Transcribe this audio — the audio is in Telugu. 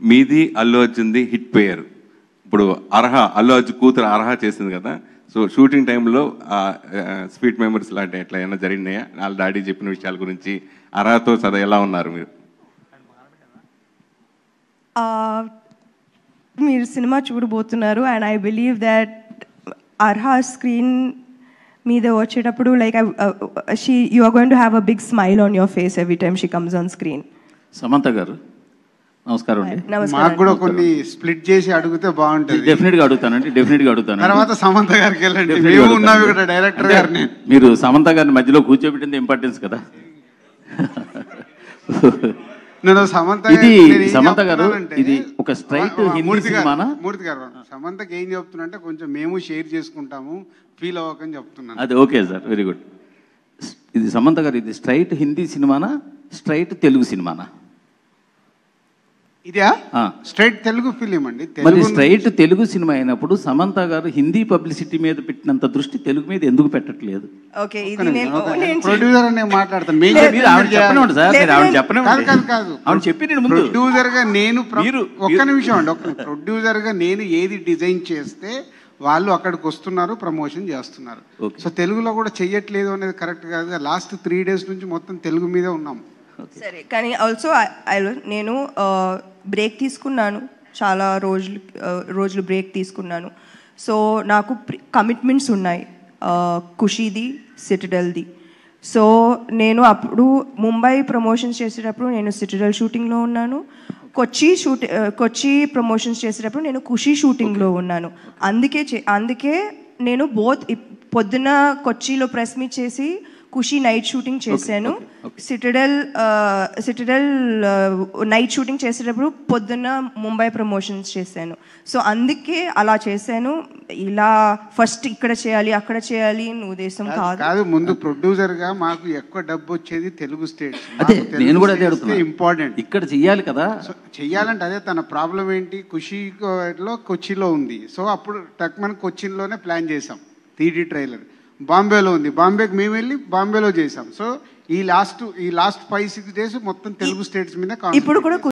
మీది అల్లు అర్జున్ది హిట్ పేరు ఇప్పుడు అర్హ అల్లు అర్జున్ కూతురు అర్హ చేసింది కదా సో షూటింగ్ టైంలో స్వీట్ మెమరీస్ లాంటి ఎట్లా ఏమైనా జరిగినాయా వాళ్ళ డాడీ చెప్పిన విషయాల గురించి అర్హతో సదా ఎలా ఉన్నారు మీరు Uh, మీరు సినిమా చూడబోతున్నారు and I believe that Arha screen మీద వచ్చేటప్పుడు like she you are going to have a big smile on your face every time she comes on screen Samantha గారు నమస్కారం అండి మాకు నమస్కారం కూడా కొన్ని స్ప్లిట్ చేసి అడిగితే బాగుంటుంది డెఫినెట్ గా అడుగుతానండి డెఫినెట్ గా అడుగుతాను తర్వాత సమంత గారికి వెళ్ళండి Definitely మేము అడుగుతాను. ఉన్నాం ఇక్కడ డైరెక్టర్ గారిని మీరు సమంత గారిని మధ్యలో కూర్చోబెట్టింది ఇంపార్టెన్స్ కదా నేను సమంత ఇది గారికి నేను ఏం సమంత గారు, చెప్తున్నానంటే, ఇది ఒక straight వా- వా- హిందీ మూర్తి గారు, సినిమానా? మూర్తి గారు సమంతకి ఏం చెప్తున్నంటే కొంచెం మేము షేర్ చేసుకుంటాము ఫీల్ అవ్వకని చెప్తున్నాను అది ఓకే సార్ వెరీ గుడ్ ఇది సమంత గారు ఇది స్ట్రైట్ హిందీ సినిమానా స్ట్రైట్ తెలుగు సినిమానా ఇదా ఆ. స్ట్రైట్ తెలుగు ఫిలిం అండి మరి తెలుగు స్ట్రైట్ తెలుగు సినిమా అయినప్పుడు సమంత గారు హిందీ పబ్లిసిటీ మీద పెట్టినంత దృష్టి తెలుగు మీద ఎందుకు పెట్టట్లేదు ఓకే ఇది నేను నేను ప్రొడ్యూసర్ అని నేను మాట్లాడతాను మేము లేదు, మీరు ఆవిడ చెప్పనివ్వండి సార్ మీరు ఆవిడ కాదు చెప్పనివ్వండి కాదు కాదు ఆవిడ చెప్పి నేను ముందు ప్రొడ్యూసర్ గా నేను ప్ర- మీరు- ఒక్క మీరు- నిమిషం అండి ఒక్క ప్రొడ్యూసర్ గా నేను ఏది డిజైన్ చేస్తే వాళ్ళు అక్కడికి వస్తున్నారు ప్రమోషన్ చేస్తున్నారు Okay. సో తెలుగులో కూడా చెయ్యట్లేదు అనేది కరెక్ట్ కాదు లాస్ట్ త్రీ డేస్ నుంచి మొత్తం తెలుగు మీదే ఉన్నాం సరే కానీ ఆల్సో నేను బ్రేక్ తీసుకున్నాను చాలా రోజులు uh, రోజులు బ్రేక్ తీసుకున్నాను సో నాకు కమిట్మెంట్స్ ఉన్నాయి uh, ఖుషీది సిటిడల్ది సో నేను అప్పుడు ముంబై ప్రమోషన్స్ చేసేటప్పుడు నేను సిటిడల్ షూటింగ్లో ఉన్నాను కొచ్చి షూట్ కొచ్చి ప్రమోషన్స్ చేసేటప్పుడు నేను ఖుషి షూటింగ్లో ఉన్నాను అందుకే చే- అందుకే నేను బోత్ పొద్దున కొచ్చిలో ప్రెస్ మీట్ చేసి ఖుషి నైట్ షూటింగ్ చేశాను సిటడల్ సిటడల్ నైట్ షూటింగ్ చేసేటప్పుడు పొద్దున్న ముంబై ప్రమోషన్స్ చేశాను సో అందుకే అలా చేశాను ఇలా ఫస్ట్ ఇక్కడ చేయాలి అక్కడ చేయాలి అని ఉద్దేశం కాదు కాదు ముందు ప్రొడ్యూసర్ గా మాకు ఎక్కువ డబ్బు వచ్చేది తెలుగు స్టేట్స్ అదే నేను కూడా అదే అడుగుతున్నా ఇంపార్టెంట్ ఇక్కడ చెయ్యాలి కదా సో చెయ్యాలంటే అదే తన ప్రాబ్లం ఏంటి ఖుషీలో కొచ్చిలో ఉంది సో అప్పుడు టక్మన్ కొచ్చిన్లోనే ప్లాన్ చేసాం త్రీడీ ట్రైలర్ బాంబేలో ఉంది బాంబేకి మేము వెళ్ళి బాంబేలో చేసాం సో ఈ లాస్ట్ ఈ లాస్ట్ ఫైవ్ సిక్స్ డేస్ మొత్తం తెలుగు స్టేట్స్ మీద ఇప్పుడు కూడా